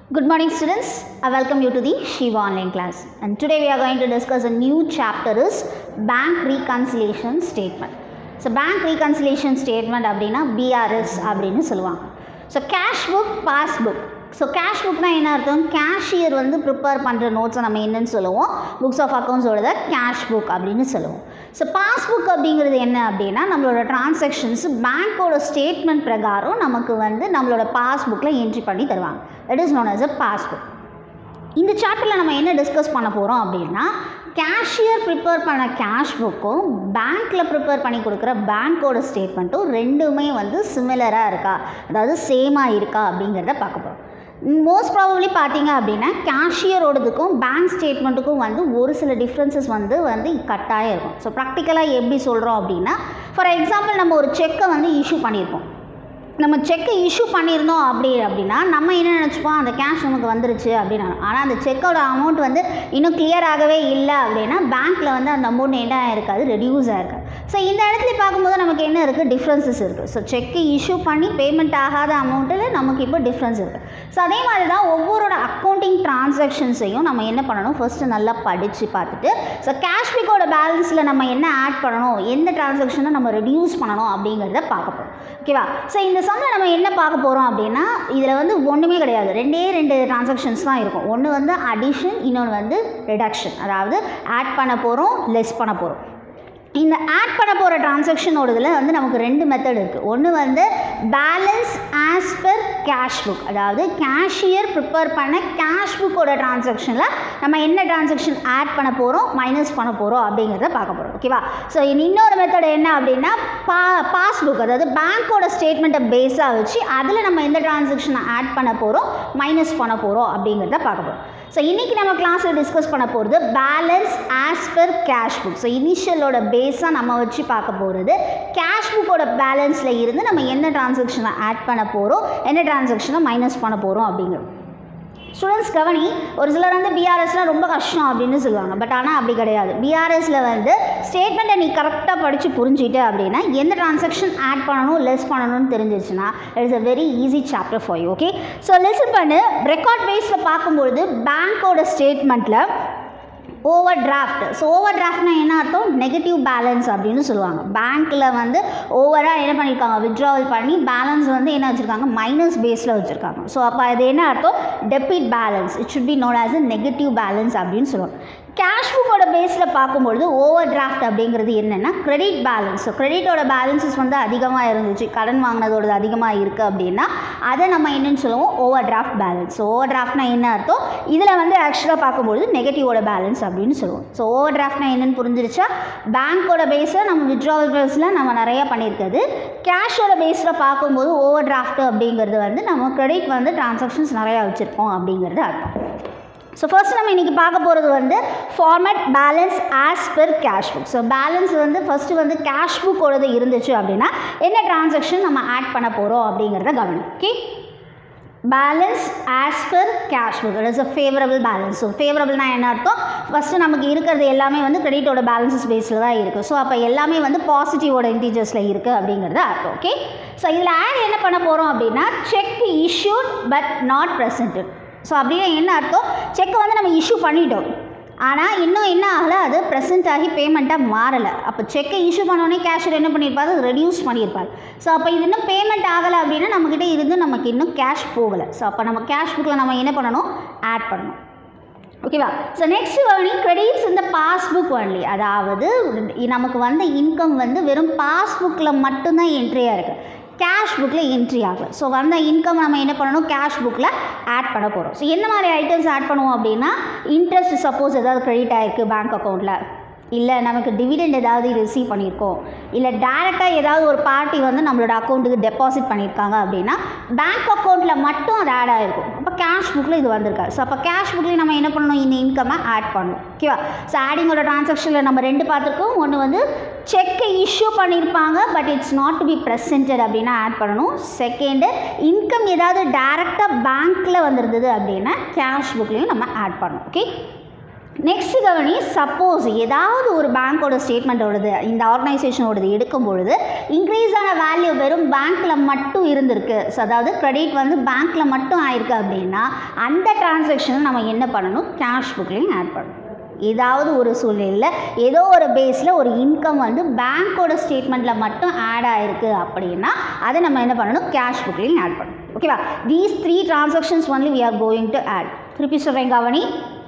Good morning students, I welcome you to the Shiva online class and today we are going to discuss a new chapter is bank reconciliation statement. So bank reconciliation statement அப்படின்னா BRS அப்படின்னு சொல்லுவாங்க so cash book passbook so cash புக்னா என்ன அர்த்தம் cashier வந்து prepare பண்ணுற நோட்ஸை நம்ம என்னன்னு சொல்லுவோம் புக்ஸ் ஆஃப் அக்கௌண்ட்ஸோட கேஷ் புக் அப்படின்னு சொல்லுவோம் ஸோ பாஸ்புக் அப்படிங்கிறது என்ன அப்படின்னா நம்மளோட டிரான்சாக்ஷன்ஸ் பேங்க்கோட ஸ்டேட்மெண்ட் பிரகாரம் நமக்கு வந்து நம்மளோட பாஸ்புக்கில் என்ட்ரி பண்ணி தருவாங்க it is known as a passbook இந்த சாப்டரில் நம்ம என்ன டிஸ்கஸ் பண்ண போகிறோம் அப்படின்னா கேஷியர் ப்ரிப்பேர் பண்ண கேஷ் புக்கும் பேங்க்கில் ப்ரிப்பேர் பண்ணி கொடுக்குற பேங்க்கோட ஸ்டேட்மெண்ட்டும் ரெண்டுமே வந்து சிமிலராக இருக்கா அதாவது சேமாக இருக்கா அப்படிங்கிறத பார்க்க போகிறோம் மோஸ்ட் ப்ராபப்ளி பார்த்தீங்க அப்படின்னா கேஷியரோடதுக்கும் பேங்க் ஸ்டேட்மெண்ட்டுக்கும் வந்து ஒரு சில டிஃப்ரென்சஸ் வந்து வந்து கட்டாயம் இருக்கும் ஸோ ப்ராக்டிக்கலாக எப்படி சொல்கிறோம் அப்படின்னா ஃபார் எக்ஸாம்பிள் நம்ம ஒரு செக்கை வந்து இஷ்யூ பண்ணியிருப்போம் நம்ம செக்கை இஷ்யூ பண்ணியிருந்தோம் அப்படி அப்படின்னா நம்ம என்ன நினச்சிப்போம் அந்த கேஷ் நமக்கு வந்துருச்சு அப்படின்னு ஆனால் அந்த செக்கோட அமௌண்ட் வந்து இன்னும் clear ஆகவே இல்லை அப்படின்னா பேங்க்கில் வந்து அந்த அமௌண்ட் என்ன ஆயிருக்காது ரெடியூஸ் ஆயிருக்காது ஸோ இந்த இடத்துல பார்க்கும்போது நமக்கு என்ன இருக்குது டிஃப்ரென்சஸ் இருக்குது ஸோ செக்கு இஷ்யூ பண்ணி பேமெண்ட் ஆகாத அமௌண்ட்டில் நமக்கு இப்போ டிஃப்ரென்ஸ் இருக்குது ஸோ அதே மாதிரி தான் ஒவ்வொருட அக்கௌண்டிங் டிரான்சாக்ஷன்ஸையும் நம்ம என்ன பண்ணணும் ஃபஸ்ட்டு நல்லா படித்து பார்த்துட்டு ஸோ கேஷ்பிக்கோட பேலன்ஸில் நம்ம என்ன ஆட் பண்ணணும் எந்த டிரான்சாக்ஷனை நம்ம ரெடியூஸ் பண்ணணும் அப்படிங்கிறத பார்க்க போகிறோம் ஓகேவா ஸோ இந்த சம்மில் நம்ம என்ன பார்க்க போகிறோம் அப்படின்னா இதில் வந்து ஒன்றுமே கிடையாது ரெண்டே ரெண்டு டிரான்சாக்ஷன்ஸ் தான் இருக்கும் ஒன்று வந்து அடிஷன் இன்னொன்று வந்து ரிடக்ஷன் அதாவது ஆட் பண்ண போகிறோம் லெஸ் பண்ண போகிறோம் இந்த ஆட் பண்ண போகிற டிரான்சாக்ஷனோடதில் வந்து நமக்கு ரெண்டு மெத்தட் இருக்குது ஒன்று வந்து balance as per cash book அதாவது கேஷியர் ப்ரிப்பேர் பண்ண கேஷ் புக்கோட டிரான்சாக்ஷனில் நம்ம என்ன டிரான்சாக்ஷன் ஆட் பண்ண போகிறோம் மைனஸ் பண்ண போகிறோம் அப்படிங்கிறத பார்க்க போகிறோம் ஓகேவா ஸோ இன்னொரு மெத்தட் என்ன அப்படின்னா பா பாஸ்புக் அதாவது பேங்க்கோட ஸ்டேட்மெண்ட்டை பேஸாக வச்சு அதில் நம்ம எந்த டிரான்சாக்ஷனை ஆட் பண்ண போகிறோம் மைனஸ் பண்ண போகிறோம் அப்படிங்கிறத பார்க்க போகிறோம் ஸோ இன்றைக்கி நம்ம கிளாஸில் டிஸ்கஸ் பண்ண போகிறது balance as per cash book so இனிஷியலோட பேஸாக நம்ம வச்சு பார்க்க போகிறது கேஷ் புக்கோட பேலன்ஸில் இருந்து நம்ம என்ன டிரான்சாக்ஷனை ஆட் பண்ண போகிறோம் என்ன டிரான்சாக்ஷனை மைனஸ் பண்ண போகிறோம் அப்படிங்கிறது ஸ்டூடெண்ட்ஸ் கவனி ஒரு சிலர் வந்து பிஆர்எஸ்லாம் ரொம்ப கஷ்டம் அப்படின்னு சொல்லுவாங்க பட் ஆனால் அப்படி கிடையாது பிஆர்எஸில் வந்து ஸ்டேட்மெண்ட்டை நீ கரெக்டாக படித்து புரிஞ்சுட்டு அப்படின்னா எந்த டிரான்சாக்ஷன் ஆட் பண்ணணும் லெஸ் பண்ணணும்னு தெரிஞ்சிச்சுன்னா it's a very easy chapter for you okay so lesson பண்ணு ரெக்கார்ட் பேஸில் பார்க்கும்பொழுது பேங்க்கோட ஸ்டேட்மெண்ட்டில் ஓவர் டிராஃப்ட் ஸோ ஓவர் டிராஃப்ட்னா என்ன அர்த்தம் நெகட்டிவ் பேலன்ஸ் அப்படின்னு சொல்லுவாங்க பேங்க்கில் வந்து ஓவராக என்ன பண்ணியிருக்காங்க வித்ட்ராவல் பண்ணி பேலன்ஸ் வந்து என்ன வச்சுருக்காங்க மைனஸ் பேஸில் வச்சுருக்காங்க ஸோ அப்போ அது என்ன அர்த்தம் debit balance it should be known as a negative balance அப்படின்னு சொல்லுவாங்க கேஷ் புக்கோட பேஸில் பார்க்கும்பொழுது ஓவர் டிராஃப்ட் அப்படிங்கிறது என்னென்னா கிரெடிட் பேலன்ஸ் ஸோ கிரெடிட்டோட பேலன்சஸ் வந்து அதிகமாக இருந்துச்சு கடன் வாங்கினதோட அதிகமாக இருக்குது அப்படின்னா அதை நம்ம என்னென்னு சொல்லுவோம் ஓவர் டிராஃப்ட் பேலன்ஸ் ஸோ ஓவர் டிராஃப்ட்னா என்ன அர்த்தம் இதில் வந்து ஆக்சுவலாக பார்க்கும்பொழுது நெகட்டிவோட பேலன்ஸ் அப்படின்னு சொல்லுவோம் ஸோ ஓவர் டிராஃப்ட்னா என்னென்னு புரிஞ்சிருச்சா பேங்க்கோட பேஸில் நம்ம விட்ராவல் பேஸில் நம்ம நிறையா பண்ணியிருக்கிறது கேஷோட பேஸில் பார்க்கும்போது ஓவர் டிராஃப்ட் அப்படிங்கிறது வந்து நம்ம கிரெடிட் வந்து டிரான்சாக்ஷன்ஸ் நிறையா வச்சுருக்கோம் அப்படிங்கிறது அர்த்தம் ஸோ ஃபர்ஸ்ட் நம்ம இன்றைக்கி பார்க்க போகிறது வந்து format balance as per cash book so balance வந்து ஃபஸ்ட்டு வந்து கேஷ் புக்கோடது இருந்துச்சு அப்படின்னா என்ன டிரான்சாக்ஷன் நம்ம ஆட் பண்ண போகிறோம் அப்படிங்கிறத கவனம் okay balance as per cash book it is a favourable balance so ஃபேவரபிள்னா என்ன அர்த்தம் ஃபஸ்ட்டு நமக்கு இருக்கிறது எல்லாமே வந்து கிரெடிட்டோட பேலன்சஸ் பேஸில் தான் இருக்குது ஸோ அப்போ எல்லாமே வந்து பாசிட்டிவோட இன்டீஜர்ஸில் இருக்குது அப்படிங்கிறது அர்த்தம் ஓகே ஸோ இதில் ஆட் என்ன பண்ண போகிறோம் அப்படின்னா cheque issued but not presented so அப்படின்னா என்ன அர்த்தம் செக்கை வந்து நம்ம இஷ்யூ பண்ணிட்டோம் ஆனால் இன்னும் என்ன ஆகலை அது ப்ரெசென்ட் ஆகி பேமெண்ட்டாக மாறலை அப்போ செக்கை இஷ்யூ பண்ணோடனே கேஷியர் என்ன பண்ணியிருப்பாரு ரெடியூஸ் பண்ணியிருப்பார் ஸோ அப்போ இது இன்னும் பேமெண்ட் ஆகலை அப்படின்னா நம்மக்கிட்ட இருந்து நமக்கு இன்னும் கேஷ் போகலை ஸோ அப்போ நம்ம கேஷ் புக்கில் நம்ம என்ன பண்ணணும் ஆட் பண்ணணும் ஓகேவா ஸோ நெக்ஸ்ட் வழி கிரெடிட்ஸ் இந்த பாஸ்புக் ஒன்லி அதாவது நமக்கு வந்த இன்கம் வந்து வெறும் பாஸ்புக்கில் மட்டும்தான் என்ட்ரியாக இருக்குது கேஷ் புக்கில் என்ட்ரி ஆகலை ஸோ வந்த இன்கம் நம்ம என்ன பண்ணணும் கேஷ் புக்கில் ஆட் பண்ண போகிறோம் ஸோ என்ன மாதிரி ஐட்டம்ஸ் ஆட் பண்ணுவோம் அப்படின்னா இன்ட்ரெஸ்ட் சப்போஸ் ஏதாவது க்ரெடிட் ஆகிருக்கு பேங்க் அக்கௌண்ட்டில் இல்லை நமக்கு டிவிடெண்ட் ஏதாவது ரிசீவ் பண்ணியிருக்கோம் இல்லை டேரெக்டாக ஏதாவது ஒரு பார்ட்டி வந்து நம்மளோட அக்கௌண்ட்டுக்கு டெபாசிட் பண்ணியிருக்காங்க அப்படின்னா பேங்க் அக்கௌண்ட்டில் மட்டும் அது ஆட் ஆகிருக்கும் அப்போ கேஷ் புக்கில் இது வந்திருக்காது ஸோ அப்போ கேஷ் புக்கில் நம்ம என்ன பண்ணணும் இந்த இன்கம்மை ஆட் பண்ணணும் ஓகேவா ஸோ ஆடிங்கோட ட்ரான்சாக்ஷனில் நம்ம ரெண்டு பார்த்துருக்கோம் ஒன்று வந்து செக்கை இஷ்யூ பண்ணியிருப்பாங்க but it's not to be presented அப்படின்னா ஆட் பண்ணணும் செகண்டு இன்கம் ஏதாவது டேரெக்டாக பேங்க்கில் வந்திருந்தது அப்படின்னா கேஷ் புக்லேயும் நம்ம ஆட் பண்ணணும் ஓகே நெக்ஸ்ட் கவனி சப்போஸ் ஏதாவது ஒரு பேங்க்கோட ஸ்டேட்மெண்ட்டோடது இந்த ஆர்கனைசேஷனோடது எடுக்கும் பொழுது இன்க்ரீஸ் ஆன வேல்யூ வெறும் பேங்க்கில் மட்டும் இருந்திருக்கு ஸோ அதாவது கிரெடிட் வந்து பேங்க்கில் மட்டும் ஆயிருக்கு அப்படின்னா அந்த டிரான்சாக்ஷனை நம்ம என்ன பண்ணணும் கேஷ் புக்லேயும் ஆட் பண்ணணும் ஏதாவது ஒரு சூழ்நிலையில் ஏதோ ஒரு பேஸில் ஒரு இன்கம் வந்து பேங்க்கோட ஸ்டேட்மெண்ட்டில் மட்டும் ஆட் ஆயிருக்கு அப்படின்னா அதை நம்ம என்ன பண்ணணும் கேஷ் புக்லேயும் ஆட் பண்ணணும் ஓகேவா these three transactions only we are going to add திருப்பி சொல்கிறேன் கவனி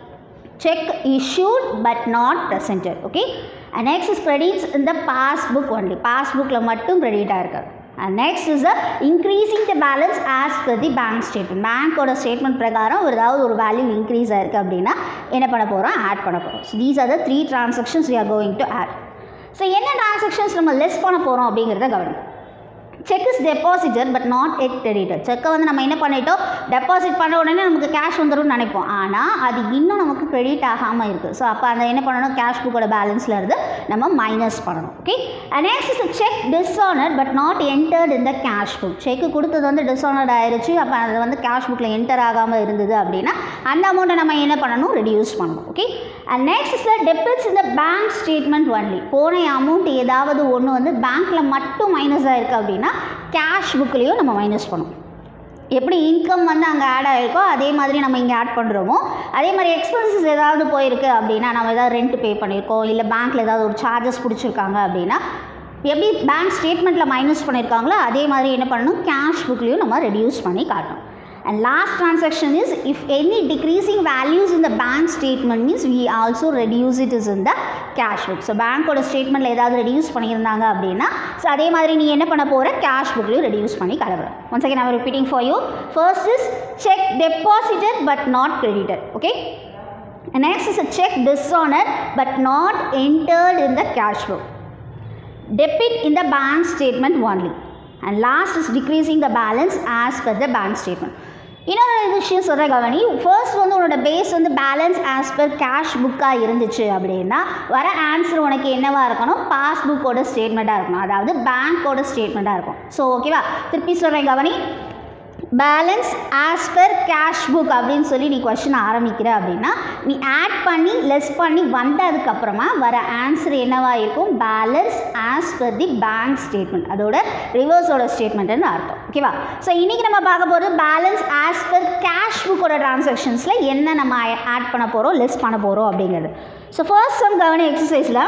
check issued but not presented okay and next is credits in the passbook only passbookல மட்டும் credit ஆயிருக்கு and next is the increasing the balance as per the bank statement பேங்க்கோட statement பிரகாரம் ஒரு ஏதாவது ஒரு வேல்யூ இன்க்ரீஸ் ஆயிருக்கு அப்படின்னா என்ன பண்ண போகிறோம் ஆட் பண்ண போகிறோம் so these are the three transactions we are going to add so என்ன டிரான்சாக்ஷன்ஸ் நம்ம லெஸ் பண்ண போகிறோம் அப்படிங்கிறத கவனம் cheque is deposited but not yet credited செக்கை வந்து நம்ம என்ன பண்ணிட்டோம் டெபாசிட் பண்ண உடனே நமக்கு கேஷ் வந்துடும்னு நினைப்போம் ஆனால் அது இன்னும் நமக்கு கிரெடிட் ஆகாமல் இருக்குது ஸோ அப்போ அந்த என்ன பண்ணணும் கேஷ் புக்கோட பேலன்ஸில் இருந்து நம்ம மைனஸ் பண்ணணும் okay next is cheque dishonour but not entered இந்த கேஷ் புக் செக்கு கொடுத்தது வந்து டிஸ்ஆனர்ட் ஆயிருச்சு அப்போ அது வந்து கேஷ் புக்கில் என்டர் ஆகாமல் இருந்தது அப்படின்னா அந்த அமௌண்ட்டை நம்ம என்ன பண்ணணும் ரெடியூஸ் பண்ணணும் okay and next is debits இந்த பேங்க் ஸ்டேட்மெண்ட் ஒன்லி போன அமௌண்ட் ஏதாவது ஒன்று வந்து பேங்க்கில் மட்டும் மைனஸ் ஆயிருக்கு அப்படின்னா கேஷ் புக்லேயும் நம்ம மைனஸ் பண்ணுவோம் எப்படி இன்கம் வந்து அங்கே ஆட் ஆகிருக்கோ அதே மாதிரி நம்ம இங்கே ஆட் பண்ணுறோமோ அதே மாதிரி எக்ஸ்பென்சஸ் ஏதாவது போயிருக்கு அப்படின்னா நம்ம ஏதாவது ரெண்ட் பே பண்ணியிருக்கோம் இல்லை பேங்க்கில் ஏதாவது ஒரு சார்ஜஸ் பிடிச்சிருக்காங்க அப்படின்னா எப்படி பேங்க் ஸ்டேட்மெண்ட்டில் மைனஸ் பண்ணியிருக்காங்களோ அதே மாதிரி என்ன பண்ணணும் கேஷ் புக்லேயும் நம்ம ரெடியூஸ் பண்ணி காட்டணும் And last transaction is if any decreasing values in the bank statement means we also reduce it is in the cash book. So பேங்க்கோட ஸ்டேட்மெண்ட்டில் ஏதாவது ரெடியூஸ் பண்ணியிருந்தாங்க அப்படின்னா ஸோ அதே மாதிரி நீ என்ன பண்ண போகிற கேஷ் புக்லையும் ரெடியூஸ் பண்ணி கிளம்புறேன் once again I'm repeating for you first is cheque deposited but not credited okay next is a check dishonored but not entered in the cash book debit in the bank statement only and last is decreasing the balance as per the bank statement இன்னொரு விஷயம் சொல்கிற கவனி first வந்து உன்னோட base வந்து balance as per cash புக்காக இருந்துச்சு அப்படின்னா வர ஆன்சர் உனக்கு என்னவாக இருக்கணும் பாஸ்புக்கோட ஸ்டேட்மெண்ட்டாக இருக்கணும் அதாவது பேங்க்கோட ஸ்டேட்மெண்ட்டாக இருக்கும் ஸோ ஓகேவா திருப்பி சொல்கிறேன் கவனி balance as per cash book அப்படின்னு சொல்லி நீ கொஷின் ஆரம்பிக்கிற அப்படின்னா நீ ஆட் பண்ணி லெஸ் பண்ணி வந்ததுக்கப்புறமா வர ஆன்சர் என்னவா இருக்கும் balance as per the bank statement அதோட ரிவர்ஸோட ஸ்டேட்மெண்ட்னு அர்த்தம் ஓகேவா ஸோ இன்றைக்கி நம்ம பார்க்க போகிறது பேலன்ஸ் ஆஸ் பர் கேஷ் புக்கோட டிரான்சாக்ஷன்ஸில் என்ன நம்ம ஆட் பண்ண போகிறோம் லெஸ் பண்ண போகிறோம் அப்படிங்கிறது ஸோ ஃபர்ஸ்ட் சம் கவனி எக்ஸசைஸில்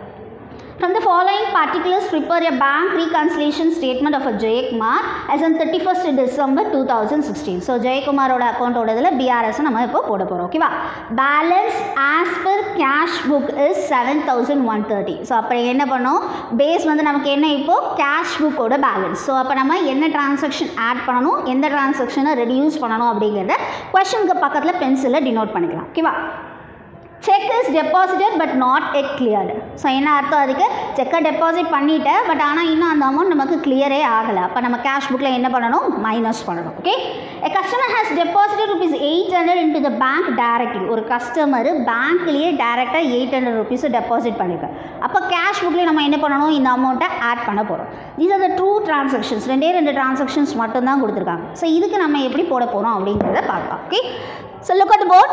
From the following particulars, prepare a bank reconciliation statement of a Jayakumar as on 31st December 2016. So ஜெயக்குமாரோட அக்கௌண்ட்டோட பிஆர்எஸ் நம்ம இப்போ போட போகிறோம் ஓகேவா balance as per cash book is seven thousand one thirty so அப்போ என்ன பண்ணோம் பேஸ் வந்து நமக்கு என்ன இப்போது கேஷ் புக்கோட பேலன்ஸ் ஸோ அப்போ நம்ம என்ன டிரான்சாக்ஷன் ஆட் பண்ணணும் எந்த டிரான்சாக்ஷனை ரெடியூஸ் பண்ணணும் அப்படிங்கிறத கொஷனுக்கு பக்கத்தில் பென்சிலில் டினோட் பண்ணிக்கலாம் ஓகேவா cheque is deposited but not yet cleared so என்ன அர்த்தம் அதுக்கு செக்கை டெபாசிட் பண்ணிட்டேன் பட் ஆனால் இன்னும் அந்த அமௌண்ட் நமக்கு கிளியரே ஆகலை அப்போ நம்ம கேஷ் புக்கில் என்ன பண்ணணும் மைனஸ் பண்ணணும் okay a customer has deposited rupees eight hundred into the bank directly ஒரு கஸ்டமர் பேங்க்லேயே டேரெக்டாக எயிட் ஹண்ட்ரட் ருபீஸ் டெபாசிட் பண்ணியிருக்கேன் அப்போ கேஷ் புக்லேயே நம்ம என்ன பண்ணணும் இந்த அமௌண்ட்டை ஆட் பண்ண போகிறோம் these are the true transactions ரெண்டே ரெண்டு டிரான்சாக்ஷன்ஸ் மட்டும்தான் கொடுத்துருக்காங்க ஸோ இதுக்கு நம்ம எப்படி போட போகிறோம் அப்படிங்கிறத பார்க்கலாம் okay so look at board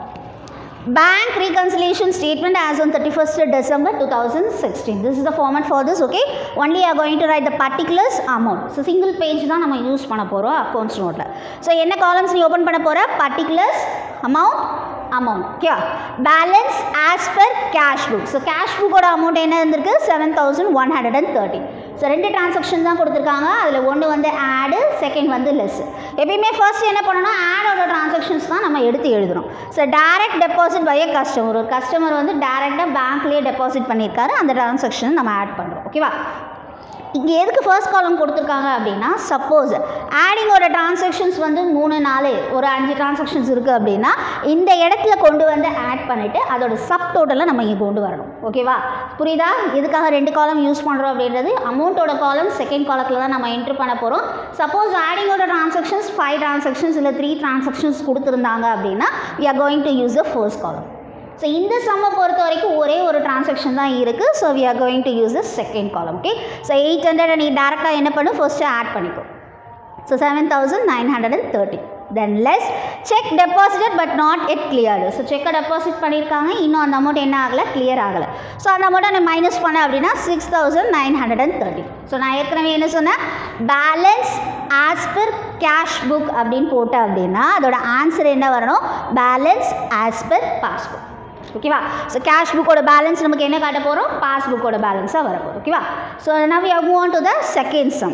bank reconciliation statement as on 31st December 2016 this is the format for this okay only are going to write the particulars amount so single page தான் நம்ம use பண்ண போகிறோம் accounts நோட்டில் so என்ன columns நீ open பண்ண போகிற particulars amount amount okay balance as per cash book so cash புக்கோட அமௌண்ட் என்ன இருந்திருக்கு seven thousand one hundred and thirty so ரெண்டு டிரான்சாக்ஷன் தான் கொடுத்துருக்காங்க அதில் ஒன்று வந்து ஆடு செகண்ட் வந்து லெஸ் எப்பயுமே ஃபர்ஸ்ட் என்ன பண்ணணும் ஆடோட டிரான்சாக்ஷன்ஸ் தான் நம்ம எடுத்து எழுதுறோம் so direct deposit by customer ஒரு கஸ்டமர் வந்து டேரெக்டாக பேங்க்லேயே டெபாசிட் பண்ணியிருக்காரு அந்த டிரான்சாக்ஷன் நம்ம ஆட் பண்ணுறோம் ஓகேவா இங்கே எதுக்கு ஃபர்ஸ்ட் காலம் கொடுத்துருக்காங்க அப்படின்னா சப்போஸ் ஆடிங்கோட டிரான்சாக்ஷன்ஸ் வந்து மூணு நாலு ஒரு அஞ்சு டிரான்சாக்ஷன்ஸ் இருக்குது அப்படின்னா இந்த இடத்துல கொண்டு வந்து ஆட் பண்ணிவிட்டு அதோட சப் டோட்டலை நம்ம இங்கே கொண்டு வரணும் ஓகேவா புரியுதா எதுக்காக ரெண்டு காலம் யூஸ் பண்ணுறோம் அப்படின்றது அமௌண்ட்டோட காலம் செகண்ட் காலத்தில் தான் நம்ம என்ட்ரு பண்ண போகிறோம் சப்போஸ் ஆடிங்கோட டிரான்சாக்ஷன்ஸ் ஃபைவ் டிரான்சாக்ஷன்ஸ் இல்லை த்ரீ டிரான்சாக்ஷன்ஸ் கொடுத்துருந்தாங்க அப்படின்னா we are going to use the first column so இந்த சம்மை பொறுத்த வரைக்கும் ஒரே ஒரு டிரான்சாக்ஷன் தான் இருக்குது so we are going to use the second column okay so eight hundred நீ டேரெக்டாக என்ன பண்ணு ஃபர்ஸ்ட்டு ஆட் பண்ணிக்கோ so seven thousand nine hundred and thirty then less cheque deposited but not yet cleared so செக்கை deposit பண்ணியிருக்காங்க இன்னும் அந்த amount என்ன ஆகலை கிளியர் ஆகலை ஸோ அந்த அமௌண்ட்டை நான் மைனஸ் பண்ணேன் அப்படின்னா six thousand nine hundred and thirty so நான் ஏற்கனவே என்ன சொன்னேன் balance as per cash book அப்படின்னு போட்டேன் அப்படின்னா அதோட ஆன்சர் என்ன வரணும் பேலன்ஸ் ஆஸ் பர் பாஸ்புக் ஓகேவா ஸோ கேஷ் புக்கோட பேலன்ஸ் நமக்கு என்ன காட்ட போகிறோம் பாஸ்புக்கோட பேலன்ஸாக வரப்போகுது ஓகேவா so now we are move on to the second sum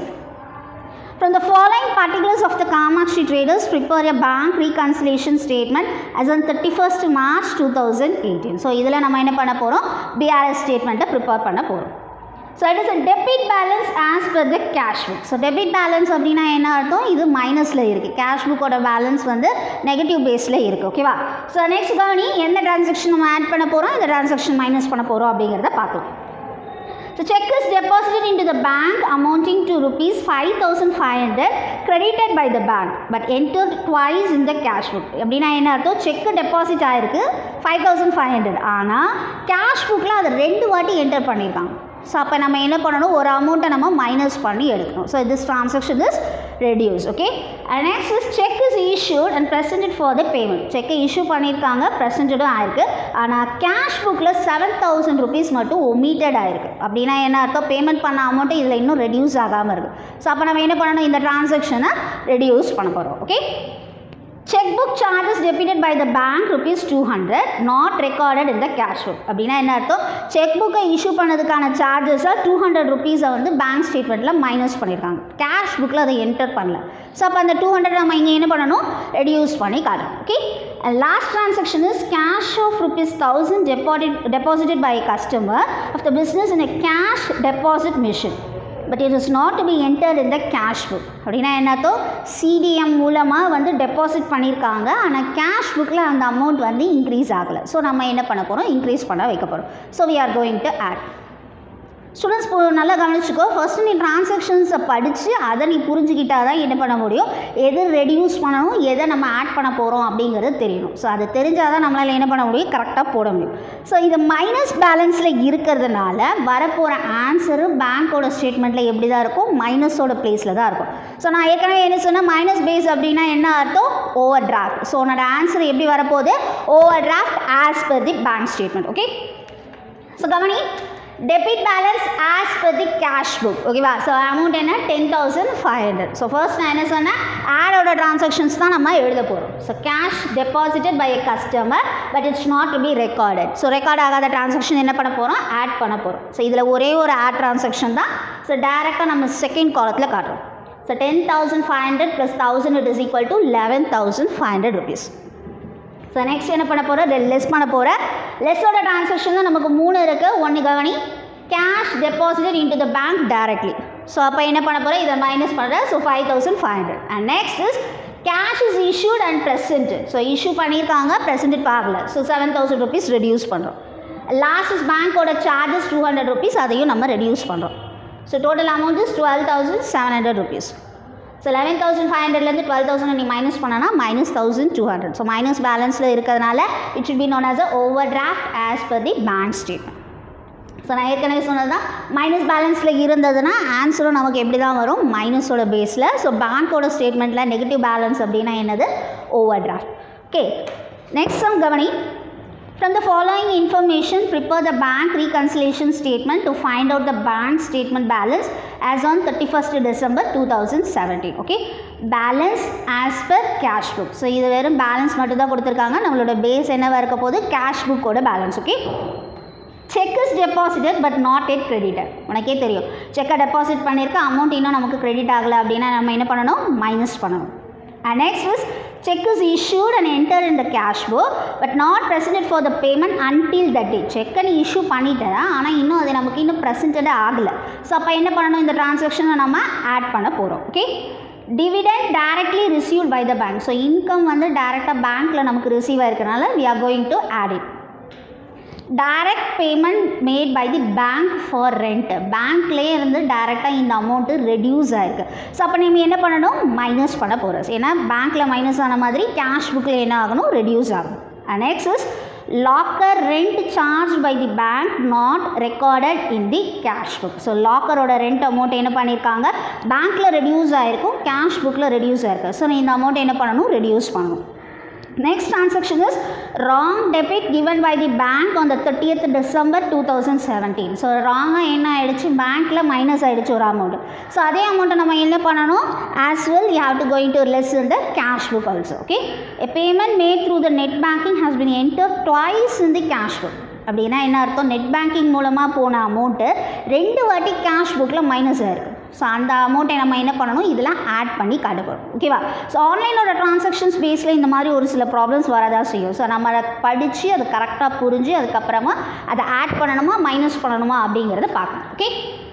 From the following particulars of the Kamakshi traders, prepare a bank reconciliation statement as on 31st March 2018. So இதில் நம்ம என்ன பண்ண போகிறோம் பிஆர்எஸ் ஸ்டேட்மெண்ட்டை ப்ரிப்பேர் பண்ண போகிறோம் so it is a debit balance as per the cash book so debit balance அப்படின்னா என்ன அர்த்தம் இது மைனஸில் இருக்குது கேஷ் புக்கோட பேலன்ஸ் வந்து நெகட்டிவ் பேஸில் இருக்குது ஓகேவா ஸோ நெக்ஸ்ட் கவனி எந்த டிரான்சாக்ஷன் நம்ம ஆட் பண்ண போகிறோம் இந்த டிரான்சாக்ஷன் மைனஸ் பண்ண போகிறோம் அப்படிங்கிறத பார்க்கலாம் So check is deposited into the bank amounting to rupees 5500 credited by the bank but entered twice in the cash book அப்படின்னா என்ன அர்த்தம் செக் டெபாசிட் ஆயிருக்கு ஃபைவ் தௌசண்ட் ஃபைவ் ஹண்ட்ரட் ஆனால் கேஷ் புக்கில் அதை ரெண்டு வாட்டி என்டர் பண்ணியிருக்காங்க ஸோ அப்போ நம்ம என்ன பண்ணணும் ஒரு அமௌண்ட்டை நம்ம மைனஸ் பண்ணி எடுக்கணும் so this transaction is reduce okay and next is cheque is issued and presented for the payment செக்கை இஷ்யூ பண்ணியிருக்காங்க ப்ரெசன்டடும் ஆயிருக்கு ஆனால் கேஷ் புக்கில் செவன் தௌசண்ட் ருபீஸ் மட்டும் ஒமிட்டட் ஆயிருக்கு அப்படின்னா என்ன அர்த்தம் பேமெண்ட் பண்ண அமௌண்ட்டு இதில் இன்னும் ரெடியூஸ் ஆகாமல் இருக்குது ஸோ அப்போ நம்ம என்ன பண்ணணும் இந்த ட்ரான்சாக்ஷனை ரெடியூஸ் பண்ண போகிறோம் okay checkbook charges debited by the bank rupees 200 not recorded in the cash book அப்படின்னா என்ன அர்த்தம் செக் புக்கை இஷ்யூ பண்ணதுக்கான சார்ஜஸாக டூ ஹண்ட்ரட் ருபீஸை வந்து பேங்க் ஸ்டேட்மெண்ட்டில் மைனஸ் பண்ணியிருக்காங்க கேஷ் புக்கில் அதை என்டர் பண்ணல ஸோ அப்போ அந்த டூ ஹண்ட்ரட் நம்ம இங்கே என்ன பண்ணணும் ரெடியூஸ் பண்ணி காட்டணும் okay last transaction is cash of rupees thousand deposit deposited by customer of the business in a cash deposit machine but it is not to be entered in the cash book அப்படின்னா என்னத்தோ CTM மூலமாக வந்து deposit பண்ணியிருக்காங்க ஆனால் cash புக்கில் அந்த amount வந்து increase ஆகலை ஸோ நம்ம என்ன பண்ண போகிறோம் இன்க்ரீஸ் பண்ண வைக்க போகிறோம் so we are going to add students இப்போ நல்லா கவனிச்சுக்கோ ஃபஸ்ட்டு நீ டிரான்சாக்ஷன்ஸை படித்து அதை நீ புரிஞ்சுக்கிட்டா தான் என்ன பண்ண முடியும் எது ரெடியூஸ் பண்ணணும் எதை நம்ம ஆட் பண்ண போகிறோம் அப்படிங்கிறது தெரியணும் ஸோ அது தெரிஞ்சால் தான் நம்மளால் என்ன பண்ண முடியும் கரெக்டாக போட முடியும் ஸோ இது மைனஸ் பேலன்ஸில் இருக்கிறதுனால வரப்போகிற ஆன்சரு பேங்க்கோட ஸ்டேட்மெண்ட்டில் எப்படி தான் இருக்கும் மைனஸோட ப்ளேஸில் தான் இருக்கும் ஸோ நான் ஏற்கனவே என்ன சொன்னேன் மைனஸ் பேஸ் அப்படின்னா என்ன அர்த்தம் ஓவர் டிராஃப்ட் ஸோ உன்னோட ஆன்சர் எப்படி வரப்போகுது overdraft as per the bank statement okay so கவனி debit balance as per the cash book ஓகேவா ஸோ அமௌண்ட் என்ன ten thousand five hundred so first நான் என்ன சொன்னேன் ஆடோட ட்ரான்சாக்ஷன்ஸ் தான் நம்ம எழுத போகிறோம் so cash deposited by a customer but it's not to be recorded so record ஆகாத ட்ரான்சாக்ஷன் என்ன பண்ண போகிறோம் ஆட் பண்ண போகிறோம் ஸோ இதில் ஒரே ஒரு ஆட் ட்ரான்சாக்ஷன் தான் ஸோ டேரெக்டாக நம்ம செகண்ட் காலத்தில் காட்டுறோம் so ten thousand five hundred plus thousand it is equal to eleven thousand five hundred rupees so next என்ன பண்ண போகிறோம் லெஸ் பண்ண போகிறேன் லெஸ்ஸோட ட்ரான்சாக்ஷன் தான் நமக்கு மூணு இருக்குது ஒன்று கவனி cash deposited into the bank directly so அப்போ என்ன பண்ண போகிறேன் இதை மைனஸ் பண்ணுறேன் so five thousand five hundred and next is cash is issued and presented so issue பண்ணியிருக்காங்க ப்ரெசென்டட் ஆகல so seven thousand rupees reduce பண்ணுறோம் லாஸ்ட் இஸ் பேங்க்கோட சார்ஜஸ் டூ ஹண்ட்ரட் ருபீஸ் அதையும் நம்ம ரெடியூஸ் பண்ணுறோம் so total amount is twelve thousand seven hundred rupees so eleven thousand five ஹண்ட்ரட்லேருந்து twelve thousand நீ minus பண்ணனா minus thousand two hundred so minus பேலன்ஸில் இருக்கிறதுனால it should be known as a overdraft as per the bank statement so நான் ஏற்கனவே சொன்னது தான் minus பேலன்ஸில் இருந்ததுன்னா ஆன்சரும் நமக்கு எப்படி தான் வரும் மைனஸோட பேஸில் ஸோ பேங்க்கோட ஸ்டேட்மெண்ட்டில் நெகட்டிவ் பேலன்ஸ் அப்படின்னா என்னது overdraft okay next sum கவனி From the following information, prepare the bank reconciliation statement to find out the bank statement balance as on 31st December 2017. Okay, balance as per cash book. So இது வெறும் balance மட்டும் தான் கொடுத்துருக்காங்க நம்மளோட base என்னவா இருக்க போது கேஷ் புக்கோட balance okay cheque is deposited but not yet credited உனக்கே தெரியும் செக்கை டெபாசிட் பண்ணியிருக்க அமௌண்ட் இன்னும் நமக்கு கிரெடிட் ஆகலை அப்படின்னா நம்ம என்ன பண்ணணும் மைனஸ் பண்ணணும் And next is check is issued and entered in the cash book but not presented for the payment until that day. செக்கை நீ இஷ்யூ பண்ணிட்டேன் ஆனால் இன்னும் அது நமக்கு இன்னும் ப்ரெசென்டடே ஆகலை ஸோ அப்போ என்ன பண்ணணும் இந்த டிரான்சாக்ஷனை நம்ம ஆட் பண்ண போகிறோம் okay dividend directly received by the bank so income வந்து டேரெக்டாக பேங்க்கில் நமக்கு ரிசீவ் ஆயிருக்கனால we are going to add it direct payment made by the bank for rent பேங்க்லேயே இருந்து டைரெக்டாக இந்த அமௌண்ட்டு ரெடியூஸ் ஆயிருக்கு ஸோ அப்போ நம்ம என்ன பண்ணணும் மைனஸ் பண்ண போகிறோம் ஏன்னா பேங்க்கில் மைனஸ் ஆன மாதிரி கேஷ் புக்கில் என்ன ஆகணும் ரெடியூஸ் ஆகும் next is locker rent charge by the bank not recorded in the cash book so லாக்கரோட ரெண்ட் அமௌண்ட் என்ன பண்ணியிருக்காங்க பேங்க்கில் ரெடியூஸ் ஆகிருக்கும் கேஷ் புக்கில் ரெடியூஸ் ஆகிருக்கு ஸோ நீ இந்த அமௌண்ட் என்ன பண்ணணும் ரெடியூஸ் பண்ணணும் Next transaction is wrong debit given by the bank on the 30th December 2017. So ராங்காக என்ன ஆயிடுச்சு பேங்க்கில் மைனஸ் ஆயிடுச்சு ஒரு அமௌண்ட் ஸோ அதே அமௌண்ட்டை நம்ம என்ன பண்ணணும் as well you have to going to less in the cash book also okay a payment made through the net banking has been enter twice in the cash book அப்படின்னா என்ன அர்த்தம் net banking மூலமாக போன amount ரெண்டு வாட்டி cash புக்கில் minus ஆயிருக்கு so அந்த அமௌண்ட்டை நம்ம என்ன பண்ணணும் இதெல்லாம் ஆட் பண்ணி காட்ட போகிறோம் ஓகேவா ஸோ ஆன்லைனோட ட்ரான்சாக்ஷன்ஸ் பேஸில் இந்த மாதிரி ஒரு சில ப்ராப்ளம்ஸ் வரதான் செய்யும் ஸோ நம்ம அதை படித்து அதை கரெக்டாக புரிஞ்சு அதுக்கப்புறமா அதை ஆட் பண்ணணுமா மைனஸ் பண்ணணுமா அப்படிங்கிறத பார்க்கணும் okay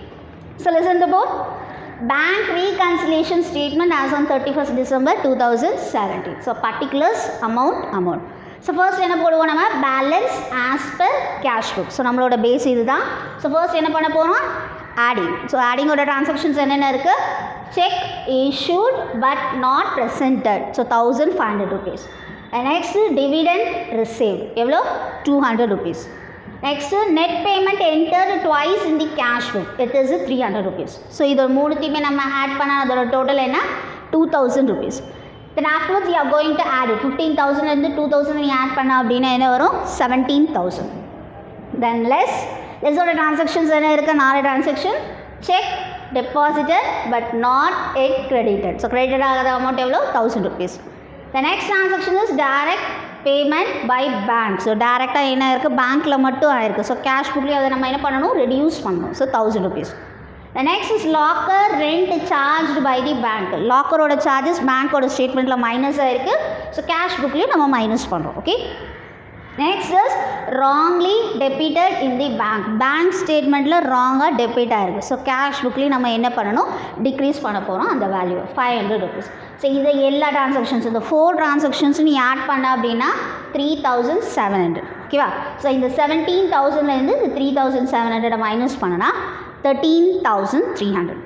so listen the board bank reconciliation statement as on thirty first December two thousand seventeen so particulars amount amount so first என்ன போடுவோம் நம்ம balance as per cash book so நம்மளோட பேஸ் இதுதான் so first என்ன பண்ண போகிறோம் adding so ஆடிங்கோட transactions என்னென்ன இருக்குது cheque issued but not presented so thousand five hundred rupees next dividend received எவ்வளோ two hundred rupees next net payment enter twice in the cash book it is three hundred rupees so இது மூணுத்தையுமே நம்ம add பண்ண அதோட total என்ன two thousand rupees then afterwards you are going to add it fifteen தௌசண்ட்லேருந்து two thousand நீங்கள் add பண்ண அப்படின்னா என்ன வரும் செவன்டீன் தௌசண்ட் தென் லெஸ் லெஸ்ஸோட ட்ரான்சாக்ஷன்ஸ் என்ன இருக்குது நாலு transaction cheque deposited but not yet credited so credit ஆகாத அமௌண்ட் எவ்வளோ thousand rupees the next transaction is direct payment by bank so டேரெக்டாக என்ன இருக்குது பேங்க்கில் மட்டும் ஆயிருக்கு ஸோ கேஷ் புக்லேயும் அதை நம்ம என்ன பண்ணணும் ரெடியூஸ் பண்ணணும் so thousand rupees the next is locker rent charged by the bank லாக்கரோட சார்ஜஸ் பேங்க்கோட ஸ்டேட்மெண்ட்டில் மைனஸ் ஆயிருக்கு ஸோ கேஷ் புக்லேயும் நம்ம மைனஸ் பண்ணுறோம் okay next is wrongly debited in the bank bank ஸ்டேட்மெண்ட்டில் ராங்காக டெபிட் ஆயிருக்கு ஸோ கேஷ் புக்லேயும் நம்ம என்ன பண்ணணும் டிக்ரீஸ் பண்ண போகிறோம் அந்த value five hundred rupees so இதை எல்லா ட்ரான்சாக்ஷன்ஸ் இந்த ஃபோர் ட்ரான்சாக்ஷன்ஸும் நீ ஆட் பண்ண அப்படின்னா த்ரீ தௌசண்ட் செவன் ஹண்ட்ரட் ஓகேவா ஸோ இந்த செவன்டீன் தௌசண்ட்லேருந்து இந்த த்ரீ தௌசண்ட் செவன் ஹண்ட்ரடை மைனஸ் பண்ணனா thirteen thousand three hundred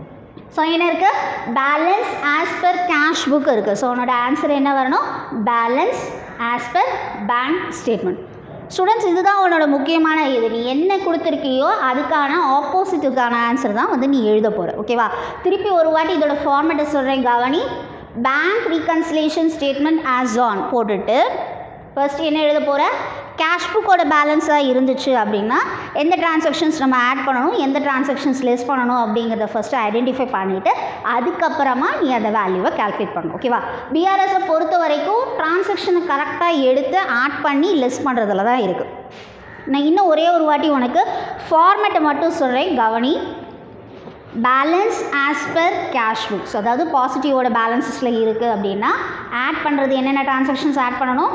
so என்ன இருக்குது balance as per cash book இருக்குது ஸோ உன்னோட ஆன்சர் என்ன வரணும் balance as per bank statement students இதுதான் உன்னோட முக்கியமான இது நீ என்ன கொடுத்துருக்கியோ அதுக்கான ஆப்போசிட்டுக்கான ஆன்சர் தான் வந்து நீ எழுத போகிற ஓகேவா திருப்பி ஒரு வாட்டி இதோட ஃபார்மேட்டை சொல்கிறேன் கவனி bank reconciliation statement as on போட்டுட்டு ஃபர்ஸ்ட் என்ன எழுத போகிற கேஷ் புக்கோட பேலன்ஸாக இருந்துச்சு அப்படின்னா எந்த டிரான்சாக்ஷன்ஸ் நம்ம ஆட் பண்ணணும் எந்த டிரான்சாக்ஷன்ஸ் லெஸ் பண்ணணும் அப்படிங்கிறத ஃபஸ்ட்டு ஐடென்டிஃபை பண்ணிவிட்டு அதுக்கப்புறமா நீ அந்த வேல்யூவை கால்குலேட் பண்ணணும் ஓகேவா பிஆர்எஸை பொறுத்த வரைக்கும் டிரான்சாக்ஷனை கரெக்டாக எடுத்து ஆட் பண்ணி லெஸ் பண்ணுறதுல தான் இருக்குது நான் இன்னும் ஒரே ஒரு வாட்டி உனக்கு ஃபார்மேட்டை மட்டும் சொல்கிறேன் கவனி balance as per cash books அதாவது பாசிட்டிவோட பேலன்ஸஸில் இருக்குது அப்படின்னா ஆட் பண்ணுறது என்னென்ன டிரான்சாக்ஷன்ஸ் ஆட் பண்ணணும்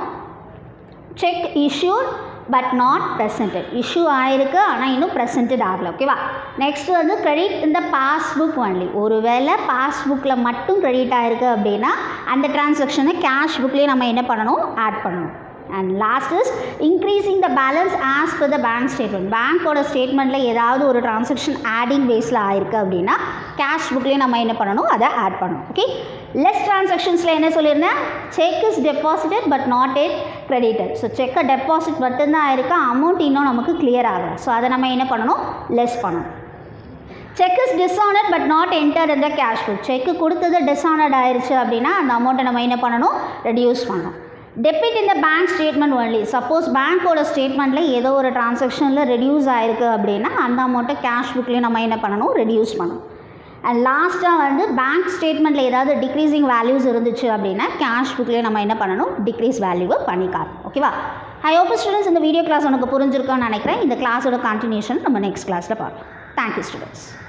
cheque issued but not presented issue ஆயிருக்கு ஆனால் இன்னும் ப்ரெசென்டட் ஆகலை ஓகேவா நெக்ஸ்ட் வந்து கிரெடிட் இந்த பாஸ்புக் ஒன்லி ஒருவேளை பாஸ்புக்கில் மட்டும் கிரெடிட் ஆயிருக்கு அப்படின்னா அந்த டிரான்சாக்ஷனை கேஷ் புக்லேயே நம்ம என்ன பண்ணணும் ஆட் பண்ணணும் and last is increasing the balance as per the bank statement பேங்க்கோட ஸ்டேட்மெண்ட்டில் ஏதாவது ஒரு டிரான்சாக்ஷன் ஆடிங் பேஸில் ஆயிருக்கு அப்படின்னா கேஷ் புக்லேயே நம்ம என்ன பண்ணணும் அதை ஆட் பண்ணணும் ஓகே லெஸ் டிரான்சாக்ஷன்ஸில் என்ன சொல்லியிருந்தேன் cheque is deposited but not yet credited so செக்கை டெபாசிட் மட்டும்தான் ஆயிருக்கு அமௌண்ட் இன்னும் நமக்கு கிளியர் ஆகலை ஸோ அதை நம்ம என்ன பண்ணணும் லெஸ் பண்ணணும் cheque is dishonoured but not enter இந்த கேஷ் புக் செக்கு கொடுத்தது டிஸ்ஆனர்ட் ஆயிடுச்சு அப்படின்னா அந்த அமௌண்ட்டை நம்ம என்ன பண்ணணும் ரெடியூஸ் பண்ணணும் டெபிட் இந்த பேங்க் ஸ்டேட்மெண்ட் ஒன்லி சப்போஸ் பேங்க்கோட ஸ்டேட்மெண்ட்டில் ஏதோ ஒரு டிரான்சாக்ஷனில் ரெடியூஸ் ஆயிருக்கு அப்படின்னா அந்த அமௌண்ட்டை கேஷ் புக்லேயும் நம்ம என்ன பண்ணணும் ரெடியூஸ் பண்ணணும் அண்ட் லாஸ்ட்டாக வந்து பேங்க் ஸ்டேட்மெண்ட்டில் ஏதாவது டிக்ரீசிங் வேல்யூஸ் இருந்துச்சு அப்படின்னா கேஷ் புக்லேயே நம்ம என்ன பண்ணணும் டிக்ரீஸ் வேல்யூவை பண்ணி காட்டணும் ஓகேவா ஐ ஹோப் ஸ்டூடெண்ட்ஸ் இந்த வீடியோ கிளாஸ் உனக்கு புரிஞ்சிருக்கோன்னு நினைக்கிறேன் இந்த கிளாஸோட கண்டினியூஷன் நம்ம நெக்ஸ்ட் கிளாஸில் பார்க்கலாம் தேங்க்யூ ஸ்டூடெண்ட்ஸ்